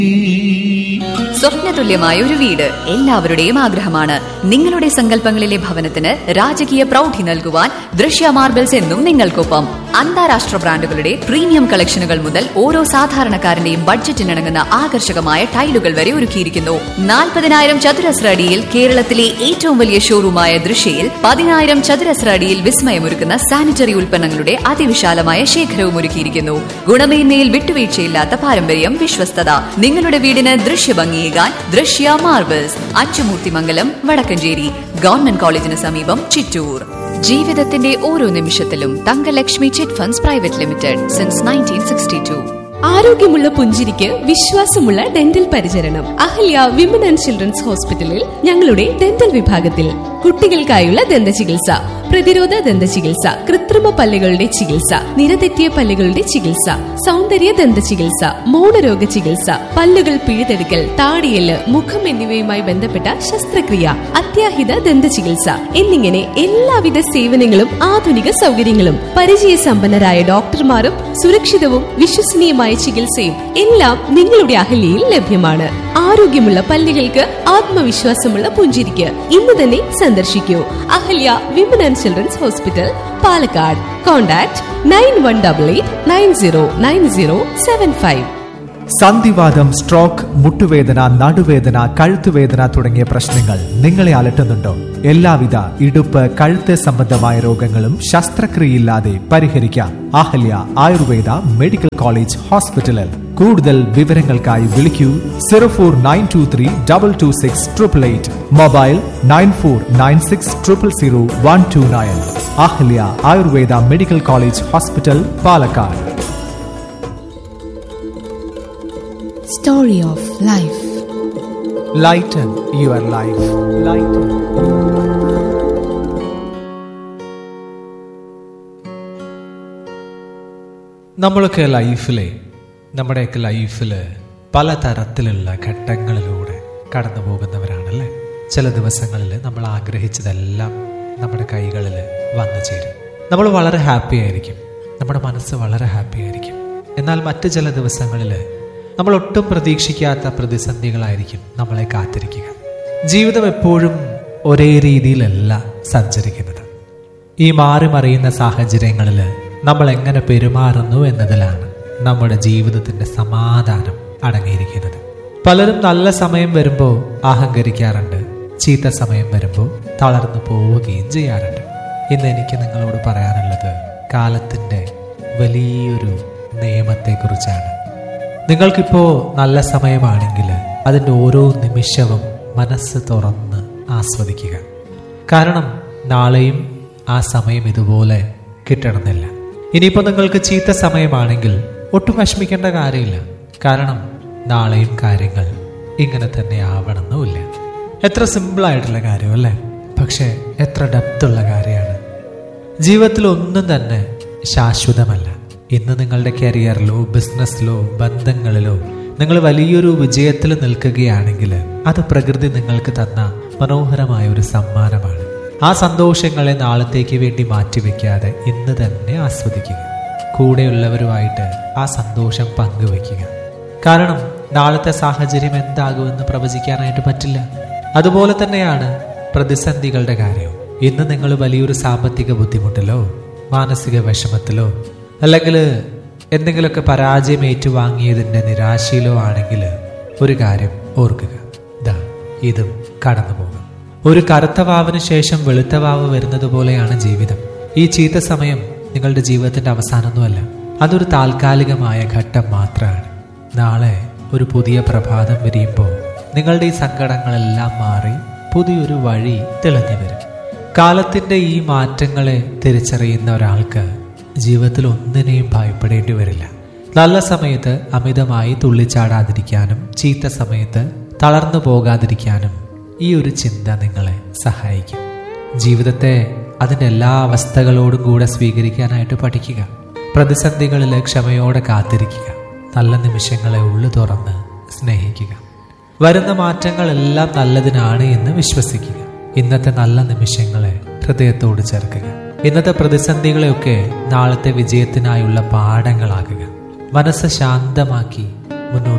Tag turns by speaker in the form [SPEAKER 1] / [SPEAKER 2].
[SPEAKER 1] സ്വപ്നതുല്യമായ ഒരു വീട് എല്ലാവരുടെയും ആഗ്രഹമാണ് നിങ്ങളുടെ സങ്കല്പങ്ങളിലെ ഭവനത്തിന് രാജകീയ പ്രൗഢി നൽകുവാൻ ദൃശ്യ മാർബിൾസ് എന്നും നിങ്ങൾക്കൊപ്പം അന്താരാഷ്ട്ര ബ്രാൻഡുകളുടെ പ്രീമിയം കളക്ഷനുകൾ മുതൽ ഓരോ സാധാരണക്കാരന്റെയും ബഡ്ജറ്റിനിണങ്ങുന്ന ആകർഷകമായ ടൈലുകൾ വരെ ഒരുക്കിയിരിക്കുന്നു നാൽപ്പതിനായിരം ചതുരശ്ര അടിയിൽ കേരളത്തിലെ ഏറ്റവും വലിയ ഷോറൂമായ ദൃശ്യയിൽ പതിനായിരം ചതുരശ്ര അടിയിൽ വിസ്മയമൊരുക്കുന്ന സാനിറ്ററി ഉൽപ്പന്നങ്ങളുടെ അതിവിശാലമായ ശേഖരവും ഒരുക്കിയിരിക്കുന്നു ഗുണമേന്മയിൽ വിട്ടുവീഴ്ചയില്ലാത്ത പാരമ്പര്യം വിശ്വസ്തത നിങ്ങളുടെ വീടിന് ദൃശ്യഭംഗിയേകാൻ ദൃശ്യ മാർബിൾസ് അച്ചുമൂർത്തിമംഗലം വടക്കഞ്ചേരി ഗവൺമെന്റ് കോളേജിന് സമീപം ചിറ്റൂർ ജീവിതത്തിന്റെ ഓരോ നിമിഷത്തിലും Thangalakshmi chit funds private limited since nineteen sixty two
[SPEAKER 2] ആരോഗ്യമുള്ള പുഞ്ചിരിക്ക് വിശ്വാസമുള്ള ഡെന്റൽ പരിചരണം അഹല്യ വിമൻ ആൻഡ് ചിൽഡ്രൻസ് ഹോസ്പിറ്റലിൽ ഞങ്ങളുടെ ഡെന്റൽ വിഭാഗത്തിൽ കുട്ടികൾക്കായുള്ള ദന്ത ചികിത്സ പ്രതിരോധ ദന്ത ചികിത്സ കൃത്രിമ പല്ലുകളുടെ ചികിത്സ നിരതെറ്റിയ പല്ലുകളുടെ ചികിത്സ സൗന്ദര്യ ദന്ത ചികിത്സ മൗനരോഗ ചികിത്സ പല്ലുകൾ പിഴുതെടുക്കൽ താടിയല് മുഖം എന്നിവയുമായി ബന്ധപ്പെട്ട ശസ്ത്രക്രിയ അത്യാഹിത ദന്ത ചികിത്സ എന്നിങ്ങനെ എല്ലാവിധ സേവനങ്ങളും ആധുനിക സൗകര്യങ്ങളും പരിചയസമ്പന്നരായ ഡോക്ടർമാരും സുരക്ഷിതവും വിശ്വസനീയമായ ചികിത്സയും എല്ലാം നിങ്ങളുടെ അഹല്യയിൽ ലഭ്യമാണ് ആരോഗ്യമുള്ള പല്ലുകൾക്ക് ആത്മവിശ്വാസമുള്ള പുഞ്ചിരിക്ക് ഇന്ന് തന്നെ സന്ദർശിക്കൂ Ahalya women and children's hospital Palakkad contact nine one double eight nine zero nine zero seven five
[SPEAKER 3] സന്ധിവാദം സ്ട്രോക്ക് മുട്ടുവേദന നടുവേദന കഴുത്തുവേദന തുടങ്ങിയ പ്രശ്നങ്ങൾ നിങ്ങളെ അലട്ടുന്നുണ്ടോ എല്ലാവിധ ഇടുപ്പ് കഴുത്ത് സംബന്ധമായ രോഗങ്ങളും ശസ്ത്രക്രിയയില്ലാതെ പരിഹരിക്കാം അഹല്യ ആയുർവേദ മെഡിക്കൽ കോളേജ് ഹോസ്പിറ്റലിൽ കൂടുതൽ വിവരങ്ങൾക്കായി വിളിക്കൂ zero four nine two three double two six triple eight mobile nine four nine six triple zero one two nine Ahalya Ayurveda medical college hospital Palakkad
[SPEAKER 4] Story of Life.
[SPEAKER 3] Lighten your life. Lighten. നമ്മളൊക്കെ ലൈഫിലെ നമ്മുടെയൊക്കെ ലൈഫിൽ പലതരത്തിലുള്ള ഘട്ടങ്ങളിലൂടെ കടന്നു പോകുന്നവരാണല്ലേ ചില ദിവസങ്ങളിൽ നമ്മൾ ആഗ്രഹിച്ചതെല്ലാം നമ്മുടെ കൈകളിൽ വന്നു ചേരും നമ്മൾ വളരെ ഹാപ്പി ആയിരിക്കും നമ്മുടെ മനസ്സ് വളരെ ഹാപ്പി ആയിരിക്കും എന്നാൽ മറ്റു ചില ദിവസങ്ങളിൽ നമ്മൾ ഒട്ടും പ്രതീക്ഷിക്കാത്ത പ്രതിസന്ധികളായിരിക്കും നമ്മളെ കാത്തിരിക്കുക ജീവിതം എപ്പോഴും ഒരേ രീതിയിലല്ല സഞ്ചരിക്കുന്നത് ഈ മാറി മറിയുന്ന സാഹചര്യങ്ങളിൽ നമ്മൾ എങ്ങനെ പെരുമാറുന്നു എന്നതിലാണ് നമ്മുടെ ജീവിതത്തിന്റെ സമാധാനം അടങ്ങിയിരിക്കുന്നത് പലരും നല്ല സമയം വരുമ്പോൾ അഹങ്കരിക്കാറുണ്ട് ചീത്ത സമയം വരുമ്പോൾ തളർന്നു പോവുകയും ചെയ്യാറുണ്ട് ഇന്ന് എനിക്ക് നിങ്ങളോട് പറയാനുള്ളത് കാലത്തിന്റെ വലിയൊരു നിയമത്തെക്കുറിച്ചാണ് നിങ്ങൾക്കിപ്പോൾ നല്ല സമയമാണെങ്കിൽ അതിൻ്റെ ഓരോ നിമിഷവും മനസ്സ് തുറന്ന് ആസ്വദിക്കുക കാരണം നാളെയും ആ സമയം ഇതുപോലെ കിട്ടണമെന്നില്ല ഇനിയിപ്പോൾ നിങ്ങൾക്ക് ചീത്ത സമയമാണെങ്കിൽ ഒട്ടും വിഷമിക്കേണ്ട കാര്യമില്ല കാരണം നാളെയും കാര്യങ്ങൾ ഇങ്ങനെ തന്നെ ആവണമെന്നുമില്ല എത്ര സിമ്പിളായിട്ടുള്ള കാര്യം അല്ലേ പക്ഷേ എത്ര ഡെപ്തുള്ള കാര്യമാണ് ജീവിതത്തിൽ ഒന്നും തന്നെ ശാശ്വതമല്ല ഇന്ന് നിങ്ങളുടെ കരിയറിലോ ബിസിനസ്സിലോ ബന്ധങ്ങളിലോ നിങ്ങൾ വലിയൊരു വിജയത്തിൽ നിൽക്കുകയാണെങ്കിൽ അത് പ്രകൃതി നിങ്ങൾക്ക് തന്ന മനോഹരമായ ഒരു സമ്മാനമാണ് ആ സന്തോഷങ്ങളെ നാളത്തേക്ക് വേണ്ടി മാറ്റിവെക്കാതെ ഇന്ന് തന്നെ ആസ്വദിക്കുക കൂടെയുള്ളവരുമായിട്ട് ആ സന്തോഷം പങ്കുവെക്കുക കാരണം നാളത്തെ സാഹചര്യം എന്താകുമെന്ന് പ്രവചിക്കാനായിട്ട് പറ്റില്ല അതുപോലെ തന്നെയാണ് പ്രതിസന്ധികളുടെ കാര്യവും ഇന്ന് നിങ്ങൾ വലിയൊരു സാമ്പത്തിക ബുദ്ധിമുട്ടിലോ മാനസിക വിഷമത്തിലോ അല്ലെങ്കിൽ എന്തെങ്കിലുമൊക്കെ പരാജയം ഏറ്റുവാങ്ങിയതിൻ്റെ നിരാശയിലോ ആണെങ്കിൽ ഒരു കാര്യം ഓർക്കുക ദാ ഇതും കടന്നു പോകും ഒരു കറുത്ത വാവിന് ശേഷം വെളുത്ത വാവ് വരുന്നത് പോലെയാണ് ജീവിതം ഈ ചീത്ത സമയം നിങ്ങളുടെ ജീവിതത്തിന്റെ അവസാനമൊന്നുമല്ല അതൊരു താൽക്കാലികമായ ഘട്ടം മാത്രമാണ് നാളെ ഒരു പുതിയ പ്രഭാതം വിരിയുമ്പോൾ നിങ്ങളുടെ ഈ സങ്കടങ്ങളെല്ലാം മാറി പുതിയൊരു വഴി തെളിഞ്ഞു വരും കാലത്തിന്റെ ഈ മാറ്റങ്ങളെ തിരിച്ചറിയുന്ന ഒരാൾക്ക് ജീവിതത്തിൽ ഒന്നിനെയും ഭയപ്പെടേണ്ടി വരില്ല നല്ല സമയത്ത് അമിതമായി തുള്ളിച്ചാടാതിരിക്കാനും ചീത്ത സമയത്ത് തളർന്നു പോകാതിരിക്കാനും ഈ ഒരു ചിന്ത നിങ്ങളെ സഹായിക്കും ജീവിതത്തെ അതിൻ്റെ എല്ലാ അവസ്ഥകളോടും കൂടെ സ്വീകരിക്കാനായിട്ട് പഠിക്കുക പ്രതിസന്ധികളിൽ ക്ഷമയോടെ കാത്തിരിക്കുക നല്ല നിമിഷങ്ങളെ ഉള്ളു തുറന്ന് സ്നേഹിക്കുക വരുന്ന മാറ്റങ്ങളെല്ലാം നല്ലതിനാണ് എന്ന് വിശ്വസിക്കുക ഇന്നത്തെ നല്ല നിമിഷങ്ങളെ ഹൃദയത്തോട് ചേർക്കുക ഇന്നത്തെ പ്രതിസന്ധികളെയൊക്കെ നാളത്തെ വിജയത്തിനായുള്ള പാഠങ്ങളാകുക മനസ്സ് ശാന്തമാക്കി മുന്നോട്ട്